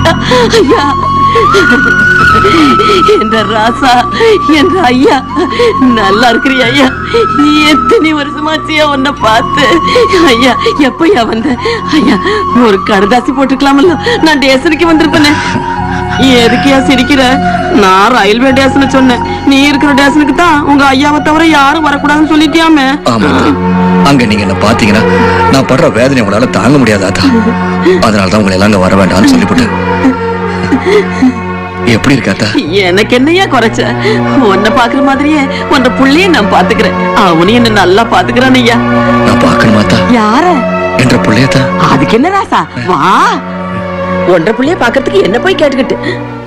ஐயா என்ற ராசா என்ற ஐயா நல்லா இருக்கிறியா ஐயா எத்தனை வருஷமாச்சியா உன்னை பார்த்து ஐயா எப்பயா வந்த ஐயா ஒரு கடுதாசி போட்டுக்கலாமல்ல நான் டேஷனுக்கு வந்திருப்பேனே எதுக்கியா சிரிக்கிற நான் ரயில்வே டேஷன் சொன்னேன் நீ இருக்கிற டேஷனுக்கு தான் உங்க ஐயாவை தவிர யாரும் வரக்கூடாதுன்னு சொல்லிட்டியாமே ஆமா அத்தா. அங்க நீங்க என்ன பாத்தீங்கன்னா நான் படுற வேதனை உங்களால தாங்க முடியாதாத்தா அதனாலதான் உங்களை எல்லாம் அங்க வர வேண்டாம்னு சொல்லிவிட்டேன் எப்படி இருக்காத்தா எனக்கு என்னையா குறைச்ச உன்னை பாக்குற மாதிரியே உன்ன புள்ளைய நான் பாத்துக்கிறேன் அவனையும் என்ன நல்லா பாத்துக்கிறான் ஐயா நான் பார்க்கணுமாத்தா யார என்ற பிள்ளையத்தா அதுக்கு என்ன ராசா வா ஒன்றரை புள்ளைய பாக்குறதுக்கு என்ன போய் கேட்டுக்கிட்டு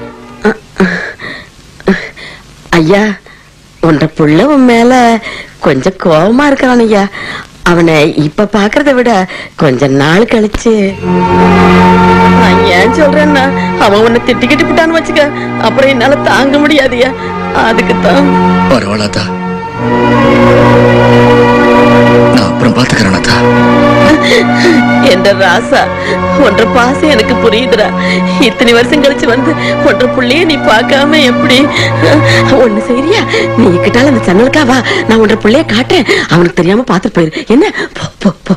ஐயா ஒன்றரை புள்ள உன் மேல கொஞ்சம் கோபமா இருக்கிறான் ஐயா அவனை இப்ப பாக்குறத விட கொஞ்ச நாள் கழிச்சு நான் ஏன் சொல்றேன்னா அவன் உன்னை திட்டிக்கிட்டு விட்டான்னு வச்சுக்க அப்புறம் என்னால தாங்க முடியாதுயா அதுக்குத்தான் பரவாயில்லாத்தா நான் அப்புறம் பாத்துக்கிறேனாத்தா என்ற ராசா ஒன்ற பாசம் எனக்கு புரியுதுடா இத்தனை வருஷம் கழிச்சு வந்து ஒன்ற புள்ளைய நீ பார்க்காம எப்படி ஒண்ணு சரியா நீ கிட்டால அந்த சன்னலுக்கா வா நான் ஒன்ற புள்ளைய காட்டுறேன் அவனுக்கு தெரியாம பாத்துட்டு போயிரு என்ன போ போ போ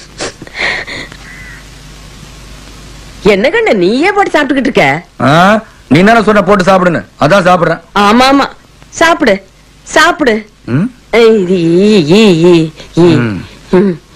என்ன கண்ண நீயே போட்டு சாப்பிட்டுக்கிட்டு இருக்க ஆ, நீ தானே சொன்ன போட்டு சாப்பிடுன்னு அதான் சாப்பிடுறேன் ஆமா ஆமா சாப்பிடு சாப்பிடு ம்? ஏய், இது ஈ, ஈ, ஈ, ஈ. ம். ம்.